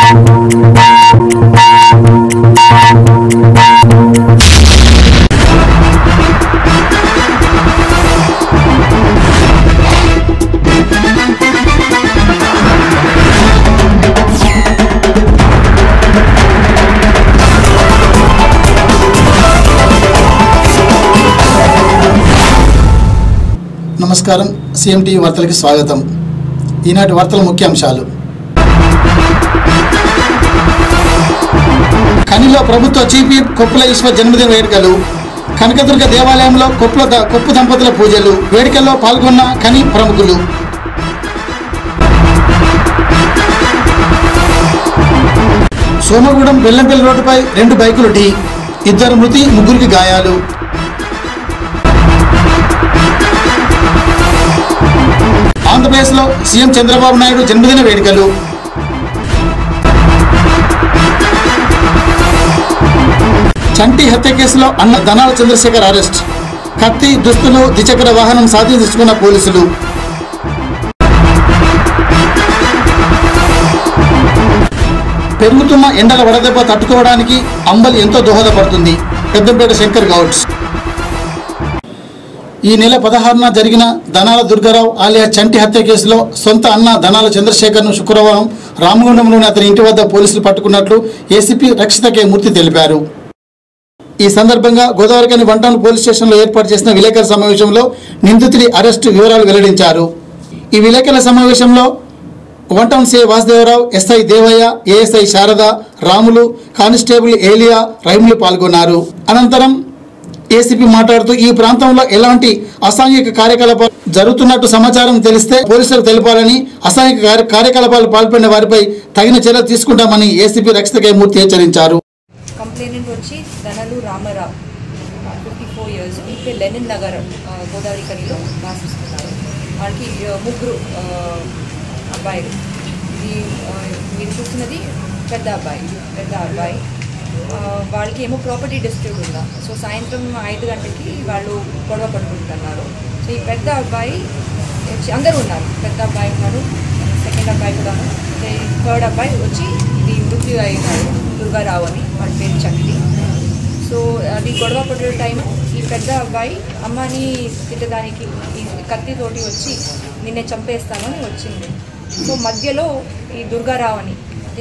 నమస్కారం సిఎంటీవీ వార్తలకి స్వాగతం ఈనాటి వార్తల ముఖ్యాంశాలు కనిలో ప్రభుత్వ చీఫ్ విప్ కొప్పుల ఈశ్వర్ జన్మదిన వేడుకలు కనకదుర్గ దేవాలయంలో కొప్పుల ద- కొప్పు దంపతుల పూజలు వేడుకల్లో పాల్గొన్న కని ప్రముఖులు సోమగూడెం బెల్లంపల్లి రోడ్డుపై రెండు బైకులు ఢీ ఇద్దరు మృతి ముగ్గురికి గాయాలు ఆంధ్రప్రదేశ్లో సీఎం చంద్రబాబు నాయుడు జన్మదిన వేడుకలు చంటి హత్య కేసులో అన్న ధనాల చంద్రశేఖర్ అరెస్ట్ కత్తి దుస్తులు ద్విచక్ర వాహనం సాధించుకున్న పోలీసులు పెరుగుతున్న ఎండల వడదెబ్బ తట్టుకోవడానికి అంబలి ఎంతో దోహదపడుతుంది పెద్దంపేట శంకర్ గౌడ్స్ ఈ నెల పదహారున జరిగిన ధనాల దుర్గారావు ఆలియా చంటి హత్య కేసులో సొంత అన్న ధనాల చంద్రశేఖర్ను శుక్రవారం రామగుండంలోని అతని ఇంటి వద్ద పోలీసులు పట్టుకున్నట్లు ఏసీపీ రక్షిత కే మూర్తి తెలిపారు ఈ సందర్భంగా గోదావరికని వన్ పోలీస్ స్టేషన్లో ఏర్పాటు చేసిన విలేకరుల సమావేశంలో నిందితుడి అరెస్టు వివరాలు వెల్లడించారు ఈ విలేకరుల సమావేశంలో one town CI Vasudevarao SI Devaiah ASI Sharada Ramulu constable Eliya Raimulu పాల్గొన్నారు అనంతరం ఏసీపీ మాట్లాడుతూ ఈ ప్రాంతంలో ఎలాంటి అసాంఘిక కార్యకలాపాలు జరుగుతున్నట్టు సమాచారం తెలిస్తే పోలీసులకు తెలపాలని అసాంఘిక కార్య- కార్యకలాపాలు పాల్పడిన వారిపై తగిన చర్యలు తీసుకుంటామని ఏసీపీ రక్షిత కే మూర్తి హెచ్చరించారు కంప్లైనెంట్ వచ్చి ధనలు రామారావు ఫిఫ్టీ ఫోర్ ఇయర్స్ ఇక్కడ లెనిన్ నగర్ ఆ, గోదావరి కనిలో వాసిస్తున్నారు వాళ్ళకి ఆ, ముగ్గురు ఆ, అబ్బాయిలు ఇది ఆ, మీరు చూస్తున్నది పెద్ద అబ్బాయి పెద్ద అబ్బాయి ఆ, వాళ్ళకి ఏమో ప్రాపర్టీ డిస్ప్యూట్ ఉందా సో సాయంత్రం ఐదు గంటలకి వాళ్ళు గొడవ పడుకుంటున్నారు సో ఈ పెద్ద అబ్బాయి వచ్చి అందరూ ఉన్నారు పెద్ద అబ్బాయి ఉన్నారు సెకండ్ అబ్బాయి కూడా థర్డ్ అబ్బాయి వచ్చి ఇది మృత్యు అయినాడు దుర్గారావు అని వాళ్ళ పేరు చక్రి సో అది గొడవ పడే టైం ఈ పెద్ద అబ్బాయి అమ్మని తిట్టడానికి ఈ కత్తితోటి వచ్చి నిన్నే చంపేస్తానని వచ్చింది సో మధ్యలో ఈ దుర్గారావు అని అంటే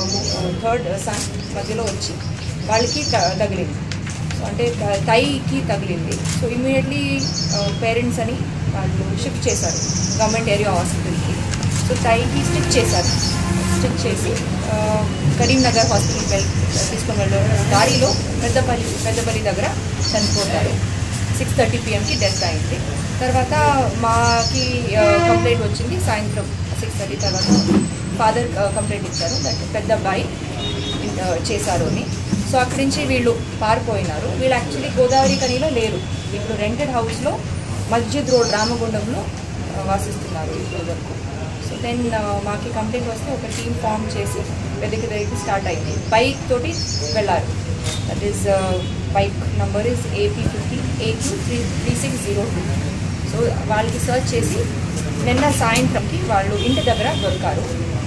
థర్డ్ సన్ మధ్యలో వచ్చి వాళ్ళకి త- తగిలింది సో అంటే త- తైకి తగిలింది సో ఇమీడియట్లీ పేరెంట్స్ అని వాళ్ళు షిఫ్ట్ చేశారు గవర్నమెంట్ ఏరియా హాస్పిటల్కి సో తైకి స్టిచ్ చేశారు స్టిచ్ చేసి ఆ, కరీంనగర్ హాస్పిటల్కి వెళ్ళి తీసుకొని వెళ్ళే దారిలో పెద్దపల్లి పెద్దపల్లి దగ్గర చనిపోతారు సిక్స్ థర్టీ పిఎంకి డెత్ అయింది తర్వాత మాకి కంప్లైంట్ వచ్చింది సాయంత్రం సిక్స్ థర్టీ తర్వాత ఫాదర్ కంప్లైంట్ ఇచ్చారు దట్ పెద్ద అబ్బాయి ఆ, చేశారు అని సో అక్కడి నుంచి వీళ్ళు పారిపోయినారు వీళ్ళు యాక్చువల్లీ గోదావరి కనిలో లేరు ఇప్పుడు రెంటెడ్ హౌస్లో మస్జిద్ రోడ్ రామగుండంలో ఆ, వాసిస్తున్నారు ఇప్పుడు వరకు సో దెన్ మాకి కంప్లైంట్ వస్తే ఒక టీం ఫామ్ చేసి వెతికి దగ్గరికి స్టార్ట్ అయింది బైక్ తోటి వెళ్ళారు that is bike number is AP fifty eight three three six zero two so వాళ్ళకి సర్చ్ చేసి నిన్న సాయంత్రంకి వాళ్ళు ఇంటి దగ్గర దొరికారు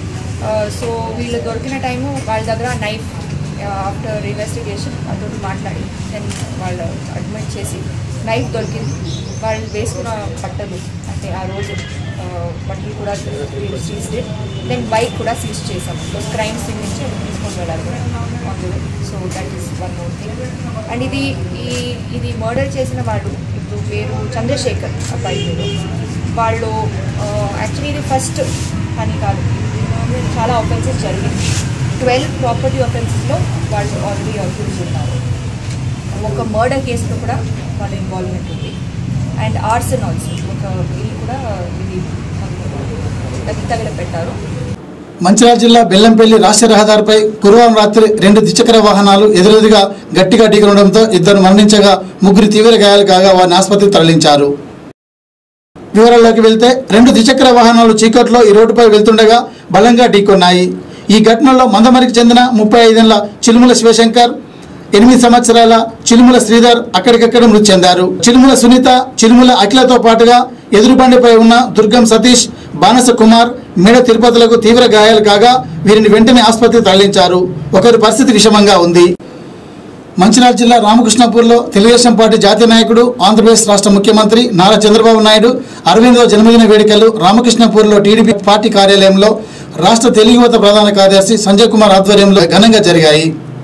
సో వీళ్ళు దొరికిన టైము వాళ్ళ దగ్గర నైఫ్ ఆఫ్టర్ ఇన్వెస్టిగేషన్ వాళ్ళతో మాట్లాడి దెన్ వాళ్ళు అడ్మిట్ చేసి నైఫ్ దొరికింది వాళ్ళు వేసుకున్న బట్టలు అంటే ఆ రోజు ఆ, బట్టలు కూడా వీళ్ళు సీజ్ దెన్ బైక్ కూడా సీజ్ చేసాం సో క్రైమ్ సీన్ నుంచి తీసుకొని వెళ్ళాలి so that is one more thing and ఇది ఈ ఇది మర్డర్ చేసిన వాళ్ళు ఇప్పుడు పేరు చంద్రశేఖర్ అబ్బాయి పేరు వాళ్ళు యాక్చువల్లీ ఇది ఫస్ట్ అని కాదు దీనిలో చాలా ఆఫెన్సెస్ జరిగింది ట్వెల్వ్ ప్రాపర్టీ ఆఫెన్సెస్లో వాళ్ళు ఆల్రెడీ అక్యూజ్ ఉన్నారు ఒక మర్డర్ కేసులో కూడా వాళ్ళ ఇన్వాల్వ్మెంట్ ఉంది అండ్ ఆర్సన్ ఆల్సో ఒక ఇది కూడా ఇది తగ్గి తగిల పెట్టారు మంచిర్యాల జిల్లా బెల్లంపల్లి రాష్ట్ర రహదారిపై గురువారం రాత్రి రెండు ద్విచక్ర వాహనాలు ఎదురెదురుగా గట్టిగా ఢీకొనడంతో ఇద్దరు మరణించగా ముగ్గురు తీవ్ర గాయాలు కాగా వారిని ఆసుపత్రికి తరలించారు వివరాల్లోకి వెళ్తే రెండు ద్విచక్ర వాహనాలు చీకట్లో ఈ రోడ్డుపై వెళ్తుండగా బలంగా ఢీకొన్నాయి ఈ ఘటనలో మందమరికి చెందిన ముప్పై ఐదేళ్ల చిలుముల శివశంకర్ ఎనిమిది సంవత్సరాల చిలుముల శ్రీధర్ అక్కడికక్కడ మృతి చెందారు చిలుముల సునీత చిలుముల అఖిలతో పాటుగా ఎదురుబండిపై ఉన్న దుర్గం సతీష్ బానస కుమార్ మెడ తిరుపతులకు తీవ్ర గాయాలు కాగా వీరిని వెంటనే ఆసుపత్రికి తరలించారు ఒకరి పరిస్థితి విషమంగా ఉంది మంచిర్యాల జిల్లా రామకృష్ణపూర్లో తెలుగుదేశం పార్టీ జాతీయ నాయకుడు ఆంధ్రప్రదేశ్ రాష్ట్ర ముఖ్యమంత్రి నారా చంద్రబాబు నాయుడు అరవిందో జన్మదిన వేడుకలు రామకృష్ణపూర్లో టీడీపీ పార్టీ కార్యాలయంలో రాష్ట్ర తెలుగు యువత ప్రధాన కార్యదర్శి సంజయ్ కుమార్ ఆధ్వర్యంలో ఘనంగా జరిగాయి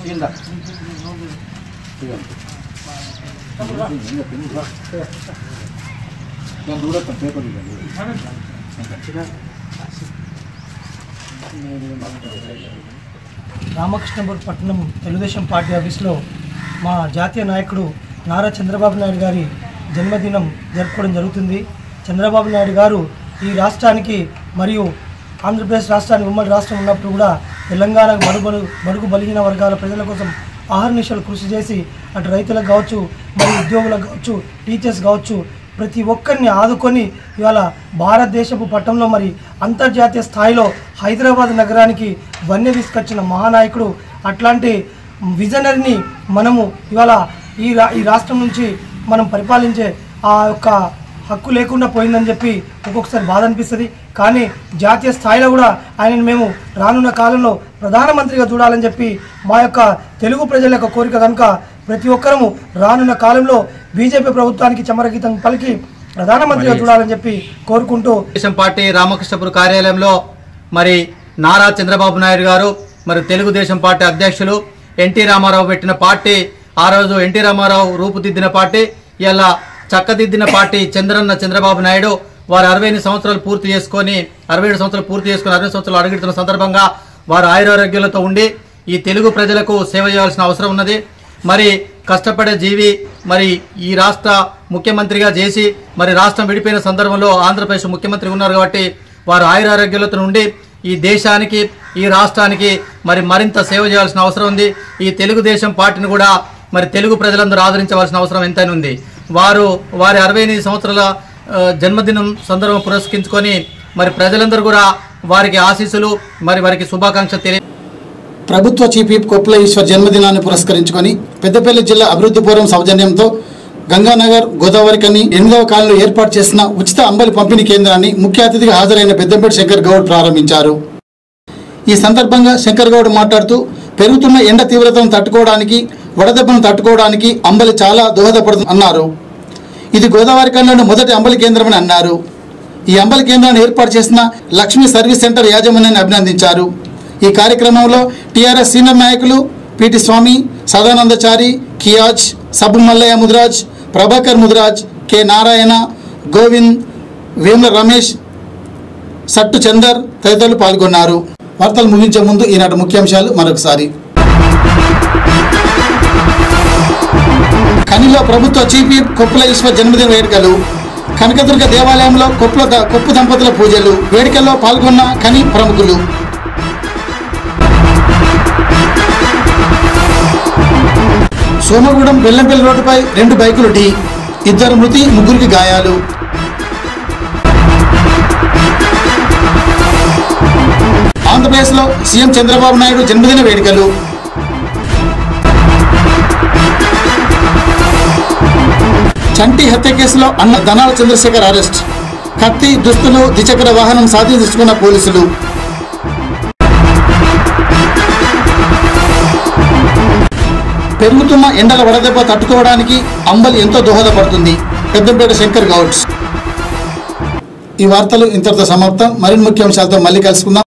రామకృష్ణపురం పట్టణం తెలుగుదేశం పార్టీ ఆఫీస్లో మా జాతీయ నాయకుడు నారా చంద్రబాబు నాయుడు గారి జన్మదినం జరుపుకోవడం జరుగుతుంది చంద్రబాబు నాయుడు గారు ఈ రాష్ట్రానికి మరియు ఆంధ్రప్రదేశ్ రాష్ట్రానికి ఉమ్మడి రాష్ట్రం ఉన్నప్పుడు కూడా తెలంగాణ బడుగు బడుగు బలిగిన వర్గాల ప్రజల కోసం ఆహర్నిశలు కృషి చేసి అటు రైతులకు కావచ్చు మరియు ఉద్యోగులకు కావచ్చు టీచర్స్ కావచ్చు ప్రతి ఒక్కరిని ఆదుకొని ఇవాళ భారతదేశపు పట్టణంలో మరి అంతర్జాతీయ స్థాయిలో హైదరాబాద్ నగరానికి వన్య తీసుకొచ్చిన మహానాయకుడు అట్లాంటి విజనరీని మనము ఇవాళ ఈ రా ఈ రాష్ట్రం నుంచి మనం పరిపాలించే ఆ యొక్క హక్కు లేకుండా పోయిందని చెప్పి ఒక్కొక్కసారి బాధ అనిపిస్తుంది కానీ జాతీయ స్థాయిలో కూడా ఆయనను మేము రానున్న కాలంలో ప్రధానమంత్రిగా చూడాలని చెప్పి మా యొక్క తెలుగు ప్రజల యొక్క కోరిక కనుక ప్రతి ఒక్కరము రానున్న కాలంలో బీజేపీ ప్రభుత్వానికి చమరగీతం పలికి ప్రధానమంత్రిగా చూడాలని చెప్పి కోరుకుంటూ తెలుగుదేశం పార్టీ రామకృష్ణపురం కార్యాలయంలో మరి నారా చంద్రబాబు నాయుడు గారు మరి తెలుగుదేశం పార్టీ అధ్యక్షులు ఎన్టీ రామారావు పెట్టిన పార్టీ ఆ రోజు ఎన్టీ రామారావు రూపుదిద్దిన పార్టీ ఇలా చక్కదిద్దిన పార్టీ చంద్రన్న చంద్రబాబు నాయుడు వారు అరవై ఎనిమిది సంవత్సరాలు పూర్తి చేసుకొని అరవై ఏడు సంవత్సరాలు పూర్తి చేసుకొని అరవై సంవత్సరాలు అడుగుతున్న సందర్భంగా వారు ఆయురారోగ్యాలతో ఉండి ఈ తెలుగు ప్రజలకు సేవ చేయాల్సిన అవసరం ఉన్నది మరి కష్టపడే జీవి మరి ఈ రాష్ట్ర ముఖ్యమంత్రిగా చేసి మరి రాష్ట్రం విడిపోయిన సందర్భంలో ఆంధ్రప్రదేశ్ ముఖ్యమంత్రి ఉన్నారు కాబట్టి వారు ఆయురారోగ్యాలతో ఉండి ఈ దేశానికి ఈ రాష్ట్రానికి మరి మరింత సేవ చేయాల్సిన అవసరం ఉంది ఈ తెలుగుదేశం పార్టీని కూడా మరి తెలుగు ప్రజలందరూ ఆదరించవలసిన అవసరం ఎంతైనా ఉంది వారు వారి అరవై ఎనిమిది సంవత్సరాల ఆ, జన్మదినం సందర్భం పురస్కరించుకొని మరి ప్రజలందరూ కూడా వారికి ఆశీస్సులు మరి వారికి శుభాకాంక్షలు తెలియ ప్రభుత్వ చీఫ్ విప్ కొప్పుల ఈశ్వర్ జన్మదినాన్ని పురస్కరించుకొని పెద్దపల్లి జిల్లా అభివృద్ధి పూర్వం సౌజన్యంతో గంగానగర్ గోదావరి కని ఎనిమిదవ కాలంలో ఏర్పాటు చేసిన ఉచిత అంబలి పంపిణీ కేంద్రాన్ని ముఖ్య అతిథిగా హాజరైన పెద్దంపేట శంకర్ గౌడ్ ప్రారంభించారు ఈ సందర్భంగా శంకర్ గౌడ్ మాట్లాడుతూ పెరుగుతున్న ఎండ తీవ్రతను తట్టుకోవడానికి వడదెబ్బను తట్టుకోవడానికి అంబలి చాలా దోహదపడుతుంది అన్నారు ఇది గోదావరి కన్లోని మొదటి అంబలి కేంద్రమని అన్నారు ఈ అంబలి కేంద్రాన్ని ఏర్పాటు చేసిన లక్ష్మీ సర్వీస్ సెంటర్ యాజమాన్యాన్ని అభినందించారు ఈ కార్యక్రమంలో టీఆర్ఎస్ సీనియర్ నాయకులు పిటి స్వామి సదానందచారి కియాజ్ సబ్బు మల్లయ్య ముదిరాజ్ ప్రభాకర్ ముదిరాజ్ కె నారాయణ గోవింద్ వేముల రమేష్ సట్టు చందర్ తదితరులు పాల్గొన్నారు వార్తలు ముగించే ముందు ఈనాటి ముఖ్యాంశాలు మరొకసారి కనిలో ప్రభుత్వ చీఫ్ విప్ కొప్పుల ఈశ్వర్ జన్మదిన వేడుకలు కనకదుర్గ దేవాలయంలో కొప్పుల ద- కొప్పు దంపతుల పూజలు వేడుకల్లో పాల్గొన్న కని ప్రముఖులు సోమగూడెం బెల్లంపల్లి రోడ్డుపై రెండు బైకులు ఢీ ఇద్దరు మృతి ముగ్గురికి గాయాలు ఆంధ్రప్రదేశ్లో సీఎం చంద్రబాబు నాయుడు జన్మదిన వేడుకలు చంటి హత్య కేసులో అన్న ధనాల చంద్రశేఖర్ అరెస్ట్ కత్తి దుస్తులు ద్విచక్ర వాహనం సాధించుకున్న పోలీసులు పెరుగుతున్న ఎండల వడదెబ్బ తట్టుకోవడానికి అంబలి ఎంతో దోహదపడుతుంది పెద్దంపేట శంకర్ గౌడ్స్ ఈ వార్తలు ఇంతటితో సమాప్తం మరిన్ని ముఖ్యాంశాలతో మళ్ళీ కలుసుకుందాం